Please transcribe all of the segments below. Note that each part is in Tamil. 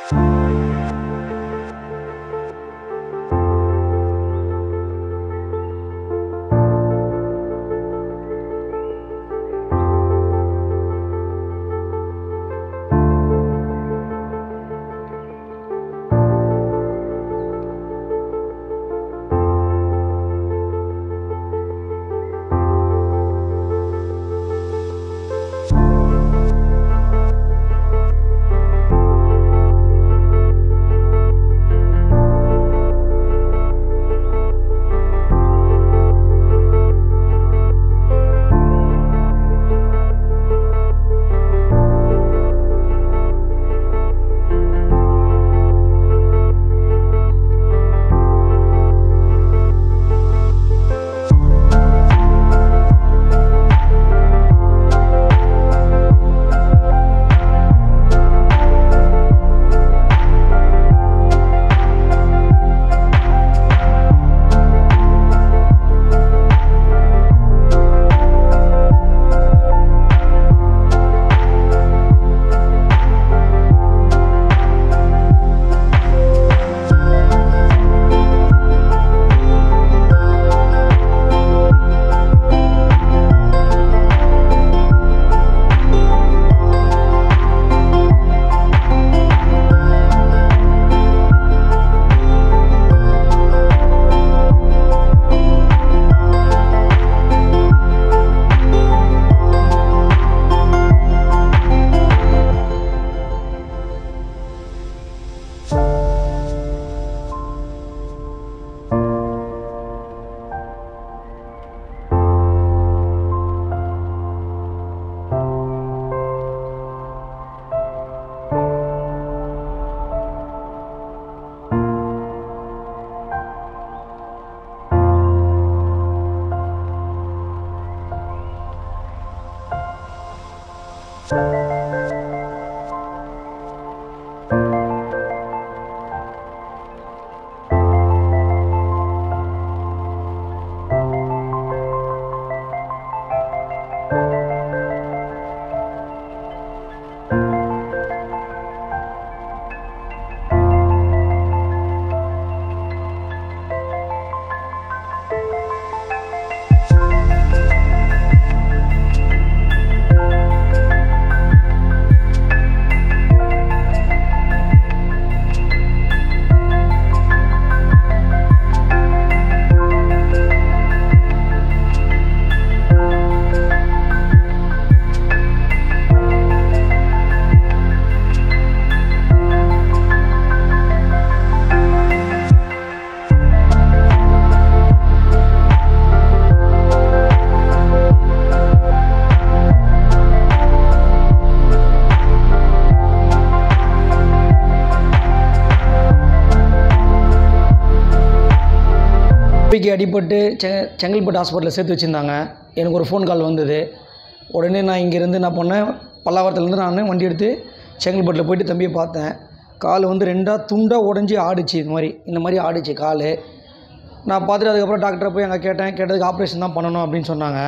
தம்பிக்கு அடிபட்டு செ செங்கல்பட்டு ஹாஸ்பிட்டலில் சேர்த்து வச்சுருந்தாங்க எனக்கு ஒரு ஃபோன் கால் வந்தது உடனே நான் இங்கேருந்து என்ன பண்ணேன் பல்லாவரத்துலேருந்து நான் வண்டி எடுத்து செங்கல்பட்டில் போயிட்டு தம்பியை பார்த்தேன் கால் வந்து ரெண்டாக துண்டாக உடஞ்சி ஆடிச்சு இது மாதிரி இந்த மாதிரி ஆடிச்சு கால் நான் பார்த்துட்டு அதுக்கப்புறம் டாக்டரை போய் அங்கே கேட்டேன் கேட்டதுக்கு ஆப்ரேஷன் தான் பண்ணணும் அப்படின்னு சொன்னாங்க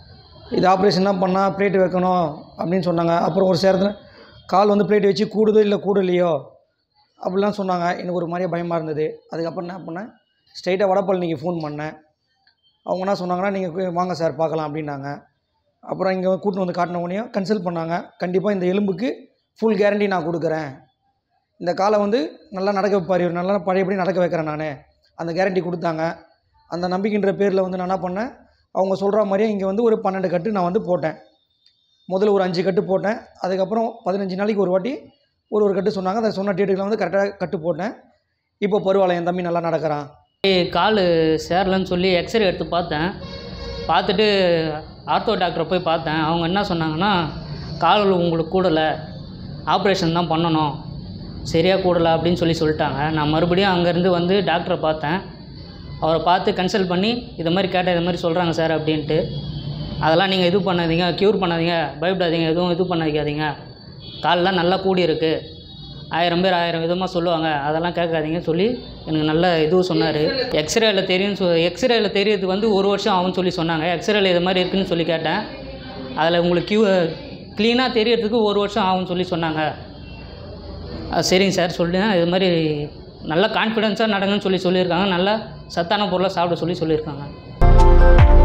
இது ஆப்ரேஷன் தான் பண்ணால் பிளேட் வைக்கணும் அப்படின்னு சொன்னாங்க அப்புறம் ஒரு சேரத்தில் கால் வந்து பிளேட் வச்சு கூடுதோ இல்லை கூடலையோ அப்படிலாம் சொன்னாங்க எனக்கு ஒரு மாதிரியே பயமாக இருந்தது அதுக்கப்புறம் என்ன பண்ணேன் ஸ்ட்ரைட்டாக வடபழனிக்கு ஃபோன் பண்ணேன் அவங்க என்ன சொன்னாங்கன்னா நீங்கள் வாங்க சார் பார்க்கலாம் அப்படின்னாங்க அப்புறம் இங்கே கூட்டின்னு வந்து காட்டின உடனே கன்சல்ட் பண்ணாங்க கண்டிப்பாக இந்த எலும்புக்கு ஃபுல் கேரண்டி நான் கொடுக்குறேன் இந்த காலை வந்து நல்லா நடக்க வைப்பார் இவர் நல்லா பழையபடி நடக்க வைக்கிறேன் நான் அந்த கேரண்டி கொடுத்தாங்க அந்த நம்பிக்கைன்ற பேரில் வந்து நான் என்ன பண்ணேன் அவங்க சொல்கிற மாதிரியே இங்கே வந்து ஒரு பன்னெண்டு கட்டு நான் வந்து போட்டேன் முதல்ல ஒரு அஞ்சு கட்டு போட்டேன் அதுக்கப்புறம் பதினஞ்சு நாளைக்கு ஒரு வாட்டி ஒரு ஒரு கட்டு சொன்னாங்க அதை சொன்ன டேட்டுக்கு வந்து கரெக்டாக கட்டு போட்டேன் இப்போ பரவாயில்ல என் தம்பி நல்லா நடக்கிறான் கால் சேரலன்னு சொல்லி எக்ஸ்ரே எடுத்து பார்த்தேன் பார்த்துட்டு ஆர்த்தோ டாக்டரை போய் பார்த்தேன் அவங்க என்ன சொன்னாங்கன்னா கால் உங்களுக்கு கூடலை ஆப்ரேஷன் தான் பண்ணணும் சரியாக கூடலை அப்படின்னு சொல்லி சொல்லிட்டாங்க நான் மறுபடியும் அங்கேருந்து வந்து டாக்டரை பார்த்தேன் அவரை பார்த்து கன்சல்ட் பண்ணி இது மாதிரி கேட்டால் இது மாதிரி சொல்கிறாங்க சார் அப்படின்ட்டு அதெல்லாம் நீங்கள் இது பண்ணாதீங்க க்யூர் பண்ணாதீங்க பயப்படாதீங்க எதுவும் இது பண்ணாதீங்க கால்லாம் நல்லா கூடி இருக்கு ஆயிரம் பேர் ஆயிரம் விதமாக சொல்லுவாங்க அதெல்லாம் கேட்காதீங்க சொல்லி எனக்கு நல்ல இதுவும் சொன்னார் எக்ஸ்ரேல தெரியும் சொ எக்ஸ்ரேல தெரியறதுக்கு வந்து ஒரு வருஷம் ஆகும்னு சொல்லி சொன்னாங்க எக்ஸ்ரேல இது மாதிரி இருக்குன்னு சொல்லி கேட்டேன் அதில் உங்களுக்கு க்யூ க்ளீனாக தெரியறதுக்கு ஒரு வருஷம் ஆகும்னு சொல்லி சொன்னாங்க ஆ, சரிங்க சார் சொல்லிட்டேன் இது மாதிரி நல்லா கான்ஃபிடென்ஸாக நடங்கன்னு சொல்லி சொல்லியிருக்காங்க நல்லா சத்தான பொருளாக சாப்பிட சொல்லி சொல்லியிருக்காங்க